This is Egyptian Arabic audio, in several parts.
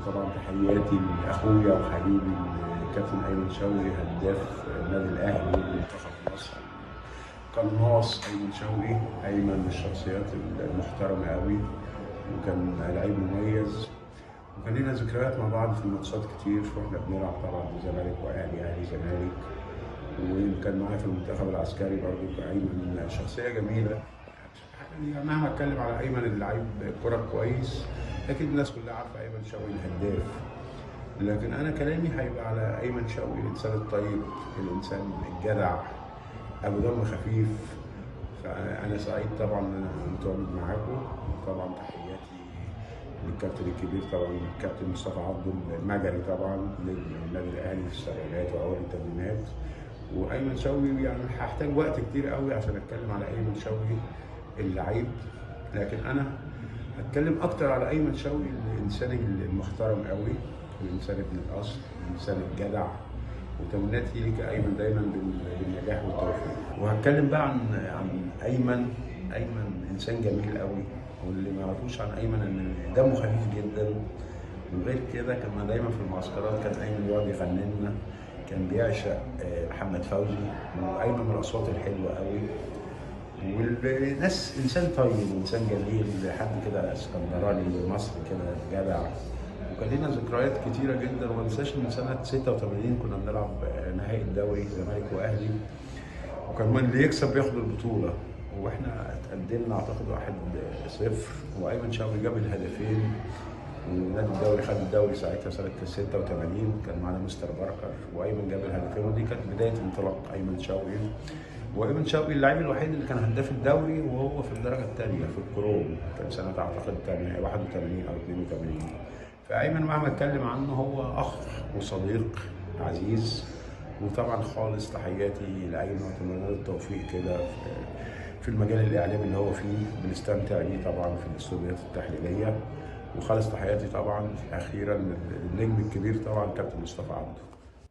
وطبعا تحياتي لاخويا وحبيبي الكابتن ايمن شوقي هداف النادي الاهلي ومنتخب مصر قناص ايمن شوقي ايمن من الشخصيات المحترمه قوي وكان لعيب مميز وكان لنا ذكريات مع بعض في الماتشات كتير واحنا بنلعب طبعا زمالك واهلي اهلي زمالك وكان معايا في المنتخب العسكري برضه ايمن شخصيه جميله يعني مهما اتكلم على ايمن اللعيب كرة كويس اكيد الناس كلها عارفه ايمن شوقي الهداف لكن انا كلامي هيبقى على ايمن شوقي الانسان الطيب الانسان الجدع ابو دم خفيف فانا سعيد طبعا ان انا متواجد معاكم طبعا تحياتي للكابتن الكبير طبعا الكابتن مصطفى عبده المجري طبعا نجم النادي الاهلي في السبعينات واول الثمانينات وايمن شوقي يعني هحتاج وقت كتير قوي عشان اتكلم على ايمن شوقي اللعيب لكن انا هتكلم اكتر على ايمن شوقي الانسان المحترم قوي الانسان ابن الاصل الانسان الجدع وتمنياتي ليك يا ايمن دايما بالنجاح والتوفيق وهتكلم بقى عن عن ايمن ايمن انسان جميل قوي واللي ما يعرفوش عن ايمن ان دمه خفيف جدا وغير كده كان دايما في المعسكرات كان ايمن يقعد يغني لنا كان بيعشق محمد فوزي وايمن من الاصوات الحلوه قوي والناس انسان طيب وانسان جميل حد كده اسكندراني مصري كده جدع وكان لنا ذكريات كتيره جدا وما انساش ان سنه 86 كنا بنلعب نهائي الدوري زمالك واهلي وكان اللي يكسب بياخد البطوله واحنا اتقدمنا اعتقد 1-0 وايمن شوقي جاب الهدفين والنادي الدوري خد الدوري ساعتها سنه 86 كان معانا مستر بركر وايمن جاب الهدفين ودي كانت بدايه انطلاق ايمن شوقي وابن شوقي اللاعب الوحيد اللي كان هداف الدوري وهو في الدرجه الثانيه في الكروم كان سنه اعتقد 81 او 82 فايمن مهما اتكلم عنه هو اخ وصديق عزيز وطبعا خالص تحياتي لايمن واتمنى له التوفيق كده في المجال الاعلامي اللي هو فيه بنستمتع بيه طبعا في الاستوديوهات التحليليه وخالص تحياتي طبعا اخيرا للنجم الكبير طبعا كابتن مصطفى عبده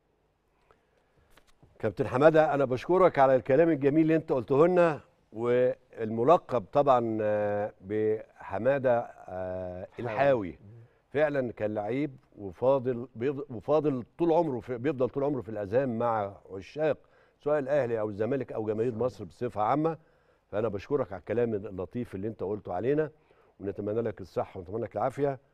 كابتن حماده انا بشكرك على الكلام الجميل اللي انت قلته لنا والملقب طبعا بحماده الحاوي فعلا كان لعيب وفاضل وفاضل طول عمره في بيفضل طول عمره في الاذهان مع عشاق سواء الاهلي او الزمالك او جماهير مصر بصفه عامه فانا بشكرك على الكلام اللطيف اللي انت قلته علينا ونتمنى لك الصحه ونتمنى لك العافيه